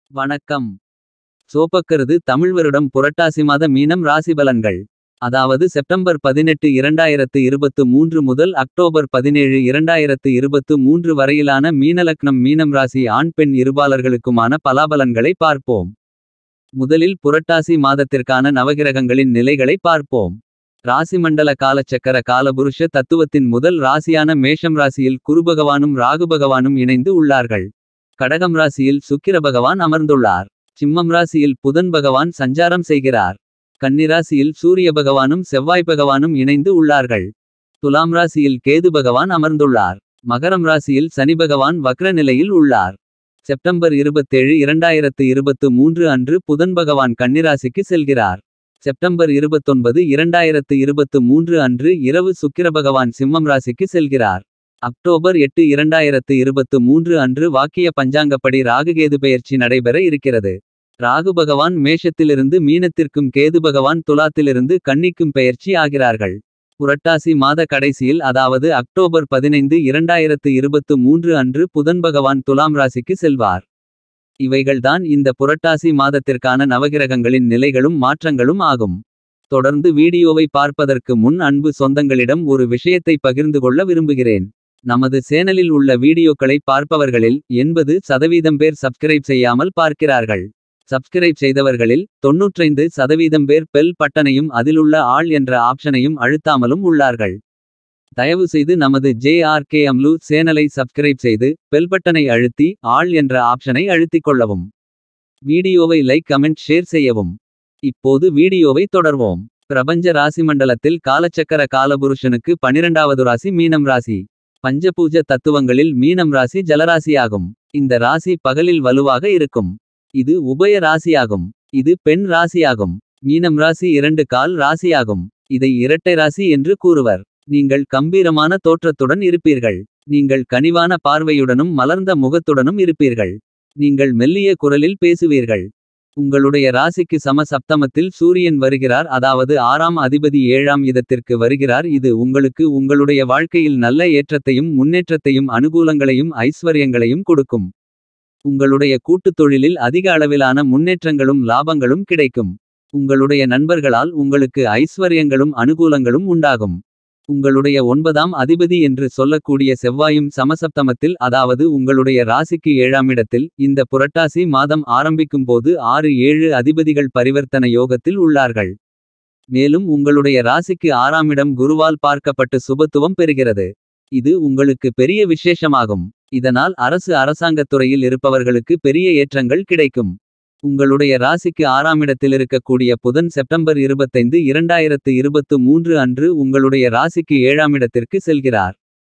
வணக்கம் சோபக்கருது தமிழ் வருடம் புரட்டாசி மாத மீனம் ராசி பலன்கள் அதாவது செப்டம்பர் பதினெட்டு இரண்டாயிரத்து இருபத்து மூன்று முதல் அக்டோபர் பதினேழு இரண்டாயிரத்து இருபத்து மூன்று வரையிலான மீனலக்னம் மீனம் ராசி ஆண் பெண் இருபாலர்களுக்குமான பலாபலன்களை பார்ப்போம் முதலில் புரட்டாசி மாதத்திற்கான நவகிரகங்களின் நிலைகளை பார்ப்போம் ராசிமண்டல காலச்சக்கர காலபுருஷ தத்துவத்தின் முதல் ராசியான மேஷம் ராசியில் குருபகவானும் ராகு பகவானும் இணைந்து உள்ளார்கள் கடகம் ராசியில் சுக்கிர பகவான் அமர்ந்துள்ளார் சிம்மம் ராசியில் புதன் பகவான் சஞ்சாரம் செய்கிறார் கன்னிராசியில் சூரிய பகவானும் செவ்வாய் பகவானும் இணைந்து உள்ளார்கள் துலாம் ராசியில் கேது பகவான் அமர்ந்துள்ளார் மகரம் ராசியில் சனி பகவான் வக்ர நிலையில் உள்ளார் செப்டம்பர் இருபத்தேழு இரண்டாயிரத்து இருபத்து மூன்று அன்று புதன் பகவான் கன்னிராசிக்கு செல்கிறார் செப்டம்பர் இருபத்தொன்பது இரண்டாயிரத்து இருபத்து மூன்று அன்று இரவு சுக்கிர பகவான் சிம்மம் ராசிக்கு செல்கிறார் அக்டோபர் எட்டு இரண்டாயிரத்து இருபத்து மூன்று அன்று வாக்கிய பஞ்சாங்கப்படி ராகுகேது பெயர்ச்சி நடைபெற இருக்கிறது ராகு பகவான் மேஷத்திலிருந்து மீனத்திற்கும் கேது பகவான் துலாத்திலிருந்து கன்னிக்கும் பெயர்ச்சி ஆகிறார்கள் புரட்டாசி மாத கடைசியில் அதாவது அக்டோபர் பதினைந்து இரண்டாயிரத்து இருபத்து மூன்று அன்று புதன் பகவான் துலாம் ராசிக்கு செல்வார் இவைகள்தான் இந்த புரட்டாசி மாதத்திற்கான நவகிரகங்களின் நிலைகளும் மாற்றங்களும் ஆகும் தொடர்ந்து வீடியோவை பார்ப்பதற்கு முன் அன்பு சொந்தங்களிடம் ஒரு விஷயத்தை பகிர்ந்து கொள்ள விரும்புகிறேன் நமது சேனலில் உள்ள வீடியோக்களை பார்ப்பவர்களில் எண்பது சதவீதம் பேர் சப்ஸ்கிரைப் செய்யாமல் பார்க்கிறார்கள் சப்ஸ்கிரைப் செய்தவர்களில் தொன்னூற்றைந்து சதவீதம் பேர் பெல் பட்டனையும் அதிலுள்ள ஆள் என்ற ஆப்ஷனையும் அழுத்தாமலும் உள்ளார்கள் தயவு செய்து நமது ஜே ஆர் கே அம்லு சேனலை சப்ஸ்கிரைப் செய்து பெல் பட்டனை அழுத்தி ஆள் என்ற ஆப்ஷனை அழுத்திக் கொள்ளவும் வீடியோவை லைக் கமெண்ட் ஷேர் செய்யவும் இப்போது வீடியோவை தொடர்வோம் பிரபஞ்ச ராசி மண்டலத்தில் காலச்சக்கர காலபுருஷனுக்கு பனிரெண்டாவது ராசி மீனம் ராசி பஞ்சபூஜ தத்துவங்களில் மீனம் ராசி ஜலராசியாகும் இந்த ராசி பகலில் வலுவாக இருக்கும் இது உபய ராசியாகும் இது பெண் ராசியாகும் மீனம் ராசி இரண்டு கால் ராசியாகும் இதை இரட்டை ராசி என்று கூறுவர் நீங்கள் கம்பீரமான தோற்றத்துடன் இருப்பீர்கள் நீங்கள் கனிவான பார்வையுடனும் மலர்ந்த முகத்துடனும் இருப்பீர்கள் நீங்கள் மெல்லிய குரலில் பேசுவீர்கள் உங்களுடைய ராசிக்கு சம சப்தமத்தில் சூரியன் வருகிறார் அதாவது ஆறாம் அதிபதி ஏழாம் இதத்திற்கு வருகிறார் இது உங்களுக்கு உங்களுடைய வாழ்க்கையில் நல்ல ஏற்றத்தையும் முன்னேற்றத்தையும் அனுகூலங்களையும் ஐஸ்வர்யங்களையும் கொடுக்கும் உங்களுடைய கூட்டுத் தொழிலில் அதிக அளவிலான முன்னேற்றங்களும் லாபங்களும் கிடைக்கும் உங்களுடைய நண்பர்களால் உங்களுக்கு ஐஸ்வர்யங்களும் அனுகூலங்களும் உண்டாகும் உங்களுடைய ஒன்பதாம் அதிபதி என்று சொல்லக்கூடிய செவ்வாயும் சமசப்தமத்தில் அதாவது உங்களுடைய ராசிக்கு ஏழாம் இடத்தில் இந்த புரட்டாசி மாதம் ஆரம்பிக்கும் போது ஆறு ஏழு அதிபதிகள் பரிவர்த்தன யோகத்தில் உள்ளார்கள் மேலும் உங்களுடைய ராசிக்கு ஆறாம் இடம் குருவால் பார்க்கப்பட்டு சுபத்துவம் பெறுகிறது இது உங்களுக்கு பெரிய விசேஷமாகும் இதனால் அரசு அரசாங்கத் துறையில் இருப்பவர்களுக்கு பெரிய ஏற்றங்கள் கிடைக்கும் உங்களுடைய ராசிக்கு ஆறாம் இடத்தில் இருக்கக்கூடிய புதன் செப்டம்பர் இருபத்தைந்து இரண்டாயிரத்து இருபத்து மூன்று அன்று உங்களுடைய ராசிக்கு ஏழாம் இடத்திற்கு செல்கிறார்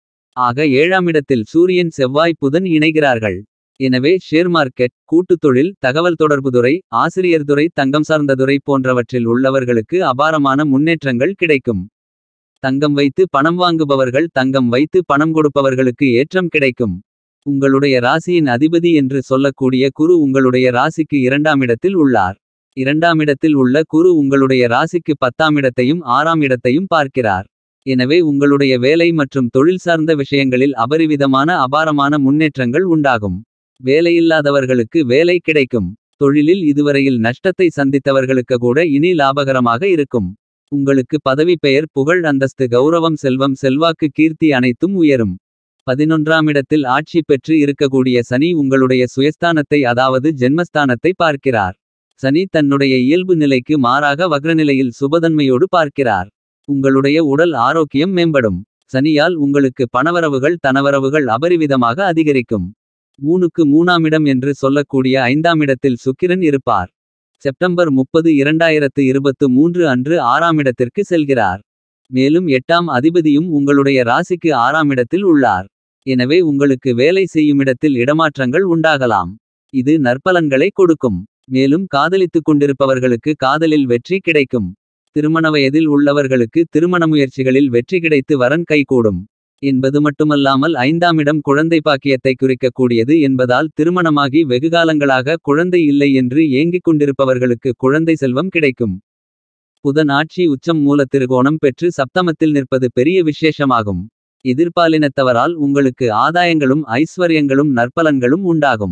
ஆக ஏழாம் இடத்தில் சூரியன் செவ்வாய் புதன் இணைகிறார்கள் எனவே ஷேர் மார்க்கெட் கூட்டுத் தொழில் தகவல் தொடர்புதுறை ஆசிரியர் துறை தங்கம் சார்ந்த துறை போன்றவற்றில் உள்ளவர்களுக்கு அபாரமான முன்னேற்றங்கள் கிடைக்கும் தங்கம் வைத்து பணம் வாங்குபவர்கள் தங்கம் வைத்து பணம் கொடுப்பவர்களுக்கு ஏற்றம் கிடைக்கும் உங்களுடைய ராசியின் அதிபதி என்று சொல்லக்கூடிய குரு உங்களுடைய ராசிக்கு இரண்டாம் இடத்தில் உள்ளார் இரண்டாம் இடத்தில் உள்ள குரு உங்களுடைய ராசிக்கு பத்தாம் இடத்தையும் ஆறாம் இடத்தையும் பார்க்கிறார் எனவே உங்களுடைய வேலை மற்றும் தொழில் சார்ந்த விஷயங்களில் அபரிவிதமான அபாரமான முன்னேற்றங்கள் உண்டாகும் வேலையில்லாதவர்களுக்கு வேலை கிடைக்கும் தொழிலில் இதுவரையில் நஷ்டத்தை சந்தித்தவர்களுக்கு கூட இனி லாபகரமாக இருக்கும் உங்களுக்கு பதவி பெயர் புகழ் அந்தஸ்து கௌரவம் செல்வம் செல்வாக்கு கீர்த்தி அனைத்தும் உயரும் பதினொன்றாம் இடத்தில் ஆட்சி பெற்று இருக்கக்கூடிய சனி உங்களுடைய சுயஸ்தானத்தை அதாவது ஜென்மஸ்தானத்தை பார்க்கிறார் சனி தன்னுடைய இயல்பு நிலைக்கு மாறாக வக்ரநிலையில் சுபதன்மையோடு பார்க்கிறார் உங்களுடைய உடல் ஆரோக்கியம் மேம்படும் சனியால் உங்களுக்கு பணவரவுகள் தனவரவுகள் அபரிவிதமாக அதிகரிக்கும் மூணுக்கு மூணாம் இடம் என்று சொல்லக்கூடிய ஐந்தாம் இடத்தில் சுக்கிரன் இருப்பார் செப்டம்பர் முப்பது இரண்டாயிரத்து இருபத்து மூன்று அன்று ஆறாம் இடத்திற்கு செல்கிறார் மேலும் எட்டாம் அதிபதியும் உங்களுடைய ராசிக்கு ஆறாம் இடத்தில் உள்ளார் எனவே உங்களுக்கு வேலை செய்யுமிடத்தில் இடமாற்றங்கள் உண்டாகலாம் இது நற்பலன்களை கொடுக்கும் மேலும் காதலித்துக் கொண்டிருப்பவர்களுக்கு காதலில் வெற்றி கிடைக்கும் திருமண வயதில் உள்ளவர்களுக்கு திருமண முயற்சிகளில் வெற்றி கிடைத்து வரன் கைகூடும் என்பது மட்டுமல்லாமல் ஐந்தாம் இடம் குழந்தை பாக்கியத்தை குறிக்கக்கூடியது என்பதால் திருமணமாகி வெகுகாலங்களாக குழந்தை இல்லை என்று ஏங்கிக் கொண்டிருப்பவர்களுக்கு குழந்தை செல்வம் கிடைக்கும் புதன் ஆட்சி உச்சம் மூல திருகோணம் பெற்று சப்தமத்தில் நிற்பது பெரிய விசேஷமாகும் எதிர்பாலினத்தவரால் உங்களுக்கு ஆதாயங்களும் ஐஸ்வர்யங்களும் நற்பலன்களும் உண்டாகும்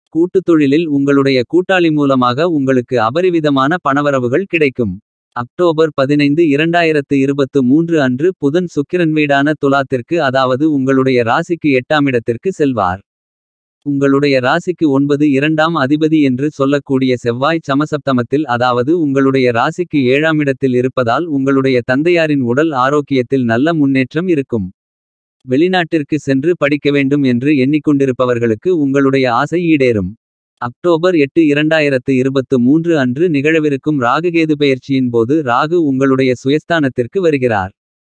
கூட்டுத் தொழிலில் உங்களுடைய கூட்டாளி மூலமாக உங்களுக்கு அபரிவிதமான பணவரவுகள் கிடைக்கும். அக்டோபர் பதினைந்து இரண்டாயிரத்து இருபத்து மூன்று அன்று புதன் சுக்கிரன் வீடான துலாத்திற்கு அதாவது உங்களுடைய ராசிக்கு எட்டாமிடத்திற்கு செல்வார். உங்களுடைய ராசிக்கு ஒன்பது இரண்டாம் அதிபதி என்று சொல்லக்கூடிய செவ்வாய் சமசப்தமத்தில் அதாவது உங்களுடைய ராசிக்கு ஏழாமிடத்தில் இருப்பதால் உங்களுடைய தந்தையாரின் உடல் ஆரோக்கியத்தில் நல்ல முன்னேற்றம் இருக்கும். வெளிநாட்டிற்கு சென்று படிக்க வேண்டும் என்று எண்ணிக்கொண்டிருப்பவர்களுக்கு உங்களுடைய ஆசை ஈடேறும். அக்டோபர் எட்டு இரண்டாயிரத்து இருபத்து மூன்று அன்று நிகழவிருக்கும் ராகுகேது பெயர்ச்சியின் போது ராகு உங்களுடைய சுயஸ்தானத்திற்கு வருகிறார்.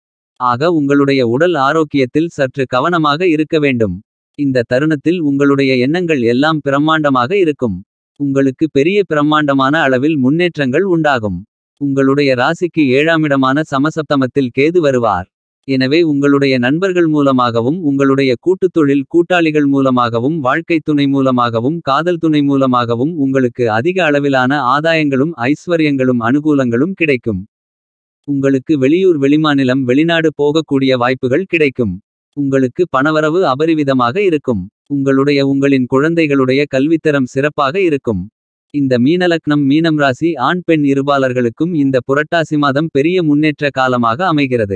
ஆக உங்களுடைய உடல் ஆரோக்கியத்தில் சற்று கவனமாக இருக்க வேண்டும். இந்த தருணத்தில் உங்களுடைய எண்ணங்கள் எல்லாம் பிரம்மாண்டமாக இருக்கும். உங்களுக்கு பெரிய பிரம்மாண்டமான அளவில் முன்னேற்றங்கள் உண்டாகும். உங்களுடைய ராசிக்கு ஏழாமிடமான சமசப்தமத்தில் கேது வருவார். எனவே உங்களுடைய நண்பர்கள் மூலமாகவும் உங்களுடைய கூட்டுத் தொழில் கூட்டாளிகள் மூலமாகவும் வாழ்க்கைத் துணை மூலமாகவும் காதல் துணை மூலமாகவும் உங்களுக்கு அதிக அளவிலான ஆதாயங்களும் ஐஸ்வர்யங்களும் அனுகூலங்களும் கிடைக்கும். உங்களுக்கு வெளியூர் வெளிமாநிலம் வெளிநாடு போகக்கூடிய வாய்ப்புகள் கிடைக்கும். உங்களுக்கு பணவரவு அபரிவிதமாக இருக்கும். உங்களுடைய உங்களின் குழந்தைகளுடைய கல்வித்தரம் சிறப்பாக இருக்கும். இந்த மீனலக்னம் மீனம் ராசி ஆண் பெண் இருபாலர்களுக்கும் இந்த புரட்டாசி மாதம் பெரிய முன்னேற்ற காலமாக அமைகிறது.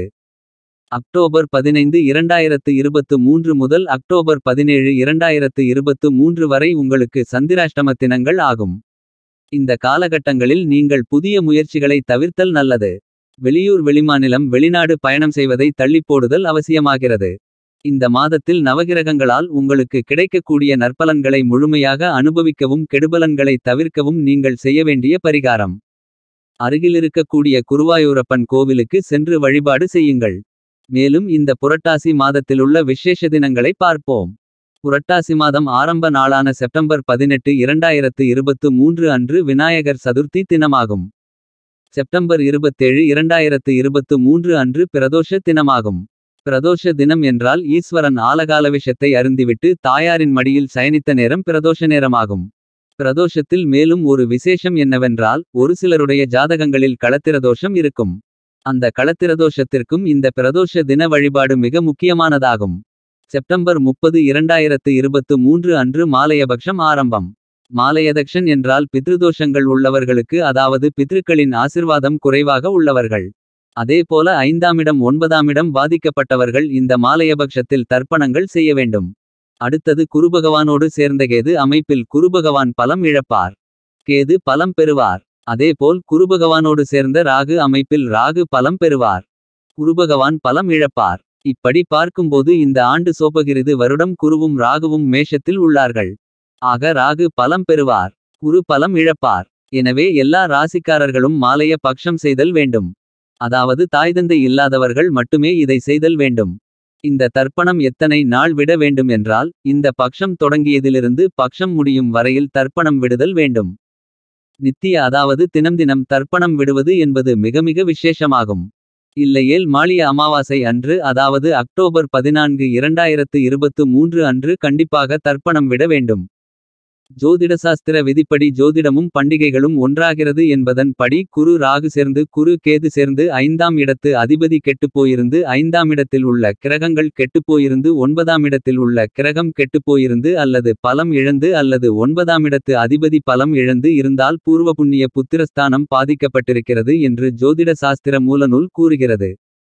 அக்டோபர் பதினைந்து இரண்டாயிரத்து இருபத்து மூன்று முதல் அக்டோபர் பதினேழு இரண்டாயிரத்து இருபத்து மூன்று வரை உங்களுக்கு சந்திராஷ்டம தினங்கள் ஆகும். இந்த காலகட்டங்களில் நீங்கள் புதிய முயற்சிகளை தவிர்த்தல் நல்லது. வெளியூர் வெளிமாநிலம் வெளிநாடு பயணம் செய்வதை தள்ளிப்போடுதல் அவசியமாகிறது. இந்த மாதத்தில் நவகிரகங்களால் உங்களுக்கு கிடைக்கக்கூடிய நற்பலன்களை முழுமையாக அனுபவிக்கவும் கெடுபலன்களை தவிர்க்கவும் நீங்கள் செய்ய வேண்டிய பரிகாரம். அருகிலிருக்கக்கூடிய குருவாயூரப்பன் கோவிலுக்கு சென்று வழிபாடு செய்யுங்கள். மேலும் இந்த புரட்டாசி மாதத்திலுள்ள விசேஷ தினங்களை பார்ப்போம். புரட்டாசி மாதம் ஆரம்ப நாளான செப்டம்பர் பதினெட்டு இரண்டாயிரத்து இருபத்து மூன்று அன்று விநாயகர் சதுர்த்தி தினமாகும். செப்டம்பர் இருபத்தேழு இரண்டாயிரத்து இருபத்து மூன்று அன்று பிரதோஷ தினமாகும். பிரதோஷ தினம் என்றால் ஈஸ்வரன் ஆலகாலவிஷத்தை அருந்திவிட்டு தாயாரின் மடியில் சயனித்த நேரம் பிரதோஷ நேரமாகும். பிரதோஷத்தில் மேலும் ஒரு விசேஷம் என்னவென்றால் ஒரு சிலருடைய ஜாதகங்களில் களத்திரதோஷம் இருக்கும். அந்த களத்திரதோஷத்திற்கும் இந்த பிரதோஷ தின வழிபாடு மிக முக்கியமானதாகும். செப்டம்பர் முப்பது இரண்டாயிரத்து இருபத்து மூன்று அன்று மாலையபக்ஷம் ஆரம்பம். மாலையதக்ஷன் என்றால் பித்ருதோஷங்கள் உள்ளவர்களுக்கு அதாவது பித்ருக்களின் ஆசிர்வாதம் குறைவாக உள்ளவர்கள். அதேபோல ஐந்தாமிடம் ஒன்பதாமிடம் பாதிக்கப்பட்டவர்கள் இந்த மாலையபக்ஷத்தில் தர்ப்பணங்கள் செய்ய வேண்டும். அடுத்தது குருபகவானோடு சேர்ந்த கேது அமைப்பில் குருபகவான் பலம் இழப்பார். கேது பலம் பெறுவார். அதேபோல் குருபகவானோடு சேர்ந்த ராகு அமைப்பில் ராகு பலம் பெறுவார். குருபகவான் பலம் இழப்பார். இப்படி பார்க்கும்போது இந்த ஆண்டு சோபகிருது வருடம் குருவும் ராகுவும் மேஷத்தில் உள்ளார்கள். ஆக ராகு பலம் பெறுவார். குரு பலம் இழப்பார். எனவே எல்லா ராசிக்காரர்களும் மாலைய பக்ஷம் செய்தல் வேண்டும். அதாவது தாய்தந்தை இல்லாதவர்கள் மட்டுமே இதை செய்தல் வேண்டும். இந்த தர்ப்பணம் எத்தனை நாள் விட வேண்டும் என்றால் இந்த பக்ஷம் தொடங்கியதிலிருந்து பக்ஷம் முடியும் வரையில் தர்ப்பணம் விடுதல் வேண்டும். நித்திய அதாவது தினம்தினம் தர்ப்பணம் விடுவது என்பது மிக மிக விசேஷமாகும். இல்லையேல் மாளிய அமாவாசை அன்று அதாவது அக்டோபர் பதினான்கு இரண்டாயிரத்து இருபத்து மூன்று அன்று கண்டிப்பாக தர்ப்பணம் விட வேண்டும். ஜோதிடசாஸ்திர விதிப்படி ஜோதிடமும் பண்டிகைகளும் ஒன்றாகிறது என்பதன் படி குரு ராகு சேர்ந்து குரு கேது சேர்ந்து ஐந்தாம் இடத்து அதிபதி கெட்டுப்போயிருந்து ஐந்தாம் இடத்தில் உள்ள கிரகங்கள் கெட்டுப்போயிருந்து ஒன்பதாம் இடத்தில் உள்ள கிரகம் கெட்டுப்போயிருந்து அல்லது பலம் இழந்து அல்லது ஒன்பதாம் இடத்து அதிபதி பலம் இழந்து இருந்தால் பூர்வ புண்ணிய புத்திரஸ்தானம் பாதிக்கப்பட்டிருக்கிறது என்று ஜோதிட சாஸ்திர மூலநூல் கூறுகிறது.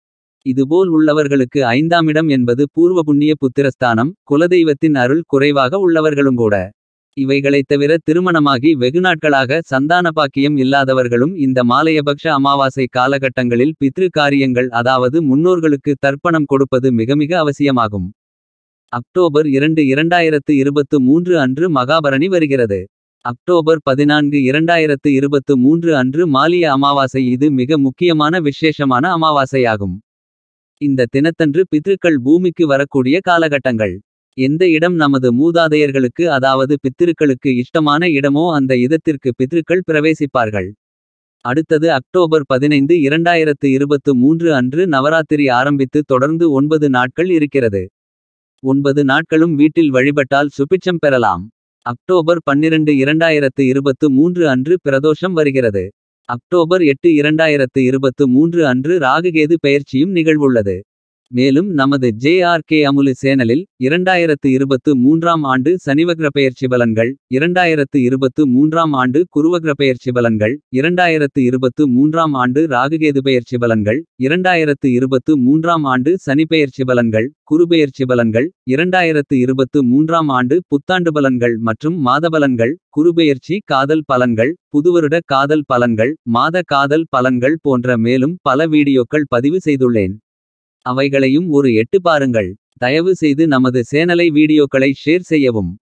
இதுபோல் உள்ளவர்களுக்கு ஐந்தாமிடம் என்பது பூர்வ புண்ணிய புத்திரஸ்தானம் குலதெய்வத்தின் அருள் குறைவாக உள்ளவர்களுங்கூட. இவைகளைத் தவிர திருமணமாகி வெகுநாட்களாக சந்தான பாக்கியம் இல்லாதவர்களும் இந்த மாலையபக்ஷ அமாவாசை காலகட்டங்களில் பித்ரு காரியங்கள் அதாவது முன்னோர்களுக்கு தர்ப்பணம் கொடுப்பது மிக மிக அவசியமாகும். அக்டோபர் இரண்டு இரண்டாயிரத்து இருபத்து மூன்று அன்று மகாபரணி வருகிறது. அக்டோபர் பதினான்கு இரண்டாயிரத்து இருபத்து மூன்று அன்று மாலிய அமாவாசை இது மிக முக்கியமான விசேஷமான அமாவாசையாகும். இந்த தினத்தன்று பித்ருக்கள் பூமிக்கு வரக்கூடிய காலகட்டங்கள். எந்த இடம் நமது மூதாதையர்களுக்கு அதாவது பித்திருக்களுக்கு இஷ்டமான இடமோ அந்த இதத்திற்கு பித்ருக்கள் பிரவேசிப்பார்கள். அடுத்தது அக்டோபர் பதினைந்து இரண்டாயிரத்து இருபத்து மூன்று அன்று நவராத்திரி ஆரம்பித்து தொடர்ந்து ஒன்பது நாட்கள் இருக்கிறது. ஒன்பது நாட்களும் வீட்டில் வழிபட்டால் சுபிட்சம் பெறலாம். அக்டோபர் பன்னிரண்டு இரண்டாயிரத்து இருபத்து மூன்று அன்று பிரதோஷம் வருகிறது. அக்டோபர் எட்டு இரண்டாயிரத்து இருபத்து மூன்று அன்று ராகுகேது பெயர்ச்சியும் நிகழ்வுள்ளது. மேலும் நமது ஜேஆர்கே அமுலு சேனலில் இரண்டாயிரத்து இருபத்து மூன்றாம் ஆண்டு சனிவக்ர பெயர்ச்சி பலன்கள் இரண்டாயிரத்து இருபத்து மூன்றாம் ஆண்டு குருவக்ர பெயர்ச்சி பலன்கள் இரண்டாயிரத்து இருபத்து மூன்றாம் ஆண்டு ராகுகேது பெயர்ச்சி பலன்கள் இரண்டாயிரத்து இருபத்து மூன்றாம் ஆண்டு சனி பெயர்ச்சி பலன்கள் குருபெயர்ச்சி பலன்கள் இரண்டாயிரத்து இருபத்து மூன்றாம் ஆண்டு புத்தாண்டு பலன்கள் மற்றும் மாத பலன்கள் குருபெயர்ச்சி காதல் பலன்கள் புதுவருட காதல் பலன்கள் மாத காதல் பலன்கள் போன்ற மேலும் பல வீடியோக்கள் பதிவு செய்துள்ளேன் அவைகளையும் ஒரு எட்டு பாருங்கள் தயவு செய்து நமது சேனலை வீடியோக்களை ஷேர் செய்யவும்